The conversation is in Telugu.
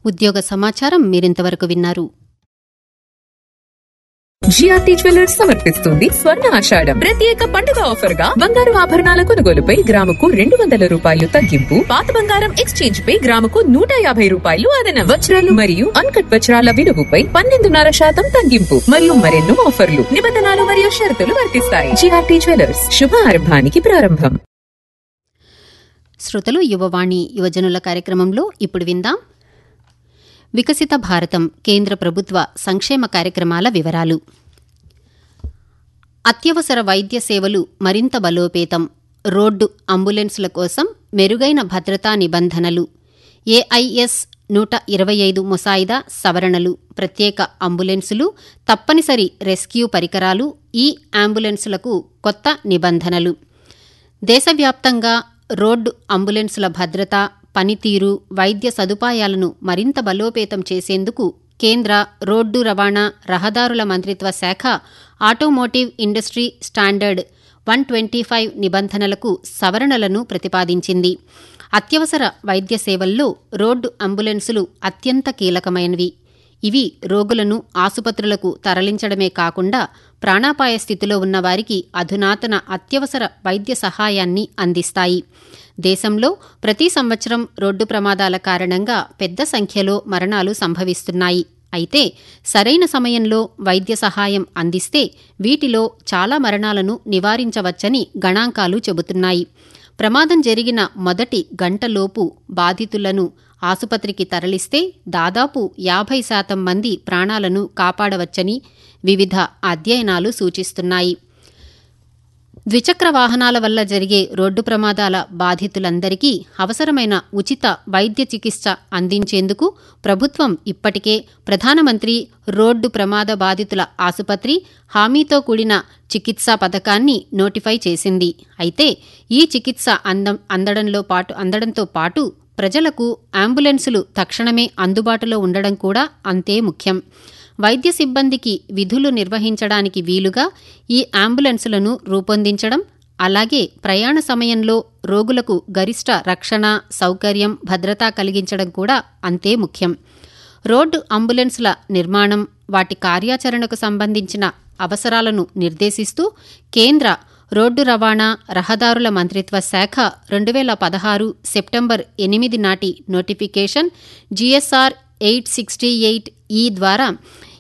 ఉద్యోగ సమాచారం మీరింతవరకు విన్నారు జిఆర్టీ జ్యువెలర్స్ సమర్పిస్తుంది స్వర్ణ ఆషాఢం ప్రత్యేక పండుగ ఆఫర్ గా బంగారు ఆభరణాల కొనుగోలుపై గ్రాముకు రెండు వందల రూపాయలు తగ్గింపు పాత బంగారం ఎక్స్చేంజ్ పై గ్రాముకు నూట యాభై రూపాయలు అదనం వజ్రాలు మరియు అన్కట్ వజ్రాల విలువపై పన్నెండున్నర శాతం తగ్గింపు మరియు మరెన్నో ఆఫర్లు నిబంధనలు మరియు షరతులు వర్తిస్తాయి జిఆర్టీ జ్యువెలర్స్ శుభారంభానికి ప్రారంభం శ్రోతలు యువవాణి యువజనుల కార్యక్రమంలో ఇప్పుడు విందాం వికసిత భారతం కేంద్ర ప్రభుత్వ సంక్షేమ కార్యక్రమాల వివరాలు అత్యవసర వైద్య సేవలు మరింత బలోపేతం రోడ్డు అంబులెన్సుల కోసం మెరుగైన భద్రతా నిబంధనలు ఏఐఎస్ నూట ఇరవై ఐదు ముసాయిదా సవరణలు ప్రత్యేక అంబులెన్సులు తప్పనిసరి రెస్క్యూ పరికరాలు ఈ అంబులెన్సులకు కొత్త నిబంధనలు దేశవ్యాప్తంగా రోడ్డు అంబులెన్సుల భద్రత పనితీరు వైద్య సదుపాయాలను మరింత బలోపేతం చేసేందుకు కేంద్ర రోడ్డు రవాణా రహదారుల మంత్రిత్వ శాఖ automotive industry standard one twenty five నిబంధనలకు సవరణలను ప్రతిపాదించింది అత్యవసర వైద్య సేవల్లో రోడ్డు అంబులెన్సులు అత్యంత కీలకమైనవి ఇవి రోగులను ఆసుపత్రులకు తరలించడమే కాకుండా ప్రాణాపాయ స్థితిలో ఉన్న వారికి అధునాతన అత్యవసర వైద్య సహాయాన్ని అందిస్తాయి దేశంలో ప్రతి సంవత్సరం రోడ్డు ప్రమాదాల కారణంగా పెద్ద సంఖ్యలో మరణాలు సంభవిస్తున్నాయి అయితే సరైన సమయంలో వైద్య సహాయం అందిస్తే వీటిలో చాలా మరణాలను నివారించవచ్చని గణాంకాలు చెబుతున్నాయి ప్రమాదం జరిగిన మొదటి గంటలోపు బాధితులను ఆసుపత్రికి తరలిస్తే దాదాపు యాభై శాతం మంది ప్రాణాలను కాపాడవచ్చని వివిధ అధ్యయనాలు సూచిస్తున్నాయి ద్విచక్ర వాహనాల వల్ల జరిగే రోడ్డు ప్రమాదాల బాధితులందరికీ అవసరమైన ఉచిత వైద్య చికిత్స అందించేందుకు ప్రభుత్వం ఇప్పటికే ప్రధానమంత్రి రోడ్డు ప్రమాద బాధితుల ఆసుపత్రి హామీతో కూడిన చికిత్సా పథకాన్ని నోటిఫై చేసింది అయితే ఈ చికిత్స అందం అందడంలో పాటు అందడంతో పాటు ప్రజలకు అంబులెన్సులు తక్షణమే అందుబాటులో ఉండడం కూడా అంతే ముఖ్యం వైద్య సిబ్బందికి విధులు నిర్వహించడానికి వీలుగా ఈ అంబులెన్సులను రూపొందించడం అలాగే ప్రయాణ సమయంలో రోగులకు గరిష్ట రక్షణ సౌకర్యం భద్రత కలిగించడం కూడా అంతే ముఖ్యం రోడ్డు అంబులెన్సుల నిర్మాణం వాటి కార్యాచరణకు సంబంధించిన అవసరాలను నిర్దేశిస్తూ కేంద్ర రోడ్డు రవాణా రహదారుల మంత్రిత్వ శాఖ రెండు వేల పదహారు సెప్టెంబర్ ఎనిమిది నాటి notification G S R eight sixty eight ఈ ద్వారా